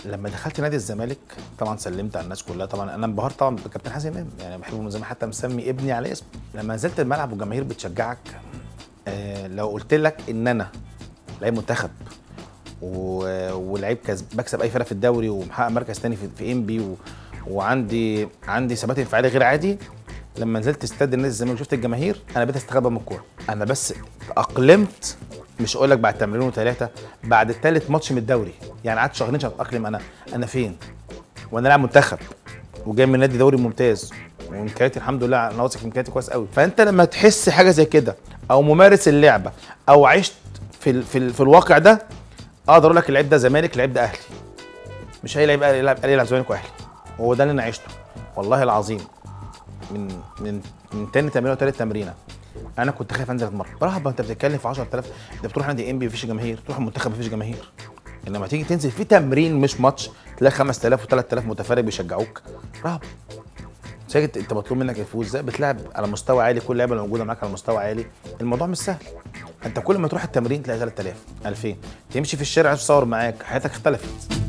لما دخلت نادي الزمالك طبعا سلمت على الناس كلها طبعا انا انبهرت طبعا بكابتن حازم امام يعني بحبه من زمان حتى مسمي ابني على اسمه لما نزلت الملعب والجماهير بتشجعك آه لو قلت لك ان انا لعيب منتخب و- ولعيب كز... بكسب اي فرقه في الدوري ومحقق مركز تاني في, في ام بي و... وعندي عندي ثبات انفعالي غير عادي لما نزلت استاد النادي الزمالك وشفت الجماهير انا بقيت استخبى من الكوره انا بس تاقلمت مش اقول لك بعد تمرين وثلاثه بعد الثالث ماتش من الدوري يعني قعدت شهرين عشان اتاقلم انا انا فين وانا لاعب منتخب وجاي من نادي دوري ممتاز وامكانياتي الحمد لله انا واثق في امكانياتي كويس قوي فانت لما تحس حاجه زي كده او ممارس اللعبه او عشت في ال في, ال في الواقع ده اقدر اقول لك اللعيب ده زمالك اللعيب ده اهلي مش اي لعيب قال يلعب قال يلعب زمالك واهلي هو ده اللي انا عشته والله العظيم من من من تاني تمرينه وتالت تمرينه انا كنت خايف انزل اتمرن مرحبا انت بتتكلم في 10000 انت بتروح نادي ام بي مفيش جماهير تروح المنتخب مفيش جماهير انما تيجي تنزل في تمرين مش ماتش تلاقي 5000 و3000 متفرج بيشجعوك رهب ساكت انت مطلوب منك الفوز ازاي بتلعب على مستوى عالي كل لعبه اللي موجوده معاك على مستوى عالي الموضوع مش سهل انت كل ما تروح التمرين تلاقي 3000 2000 تمشي في الشارع عايز تصور معاك حياتك اختلفت